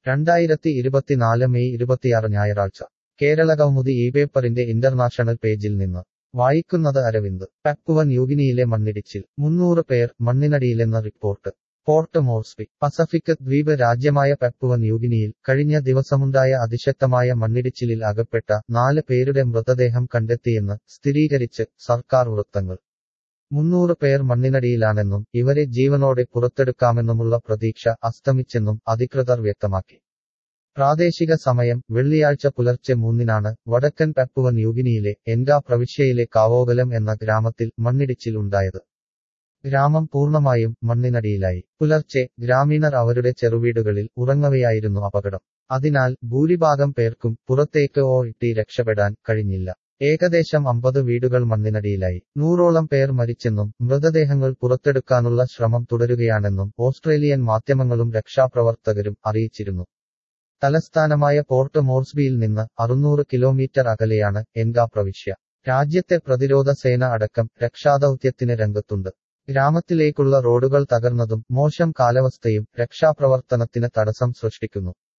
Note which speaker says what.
Speaker 1: രണ്ടായിരത്തി ഇരുപത്തിനാല് മെയ് ഇരുപത്തിയാറ് ഞായറാഴ്ച കേരള കൗമുദി ഈ പേപ്പറിന്റെ ഇന്റർനാഷണൽ പേജിൽ നിന്ന് വായിക്കുന്നത് അരവിന്ദ് പപ്പുവ ന്യൂഗിനിയിലെ മണ്ണിടിച്ചിൽ മുന്നൂറ് പേർ മണ്ണിനടിയിലെന്ന റിപ്പോർട്ട് പോർട്ട് മോർസ്ബി പസഫിക് ദ്വീപ് രാജ്യമായ പപ്പുവ ന്യൂഗിനിയിൽ കഴിഞ്ഞ ദിവസമുണ്ടായ അതിശക്തമായ മണ്ണിടിച്ചിലിൽ അകപ്പെട്ട നാല് പേരുടെ മൃതദേഹം കണ്ടെത്തിയെന്ന് സ്ഥിരീകരിച്ച് സർക്കാർ വൃത്തങ്ങൾ മുന്നൂറ് പേർ മണ്ണിനടിയിലാണെന്നും ഇവരെ ജീവനോടെ പുറത്തെടുക്കാമെന്നുമുള്ള പ്രതീക്ഷ അസ്തമിച്ചെന്നും അധികൃതർ വ്യക്തമാക്കി പ്രാദേശിക സമയം വെള്ളിയാഴ്ച പുലർച്ചെ മൂന്നിനാണ് വടക്കൻ പപ്പുവ ന്യൂഗിനിയിലെ എൻഗാ പ്രവിശ്യയിലെ കാവോകലം എന്ന ഗ്രാമത്തിൽ മണ്ണിടിച്ചിൽ ഉണ്ടായത് ഗ്രാമം പൂർണ്ണമായും മണ്ണിനടിയിലായി പുലർച്ചെ ഗ്രാമീണർ അവരുടെ ചെറുവീടുകളിൽ ഉറങ്ങവെയായിരുന്നു അപകടം അതിനാൽ ഭൂരിഭാഗം പേർക്കും പുറത്തേക്ക് ഓ ഇട്ടി രക്ഷപ്പെടാൻ കഴിഞ്ഞില്ല ഏകദേശം അമ്പത് വീടുകൾ മണ്ണിനടിയിലായി നൂറോളം പേർ മരിച്ചെന്നും മൃതദേഹങ്ങൾ പുറത്തെടുക്കാനുള്ള ശ്രമം തുടരുകയാണെന്നും ഓസ്ട്രേലിയൻ മാധ്യമങ്ങളും രക്ഷാപ്രവർത്തകരും അറിയിച്ചിരുന്നു തലസ്ഥാനമായ പോർട്ട് മോർസ്ബിയിൽ നിന്ന് അറുന്നൂറ് കിലോമീറ്റർ അകലെയാണ് എൻഗാ പ്രവിശ്യ രാജ്യത്തെ പ്രതിരോധ സേന അടക്കം രക്ഷാദൌത്യത്തിന് രംഗത്തുണ്ട് ഗ്രാമത്തിലേക്കുള്ള റോഡുകൾ തകർന്നതും മോശം കാലാവസ്ഥയും രക്ഷാപ്രവർത്തനത്തിന് തടസ്സം സൃഷ്ടിക്കുന്നു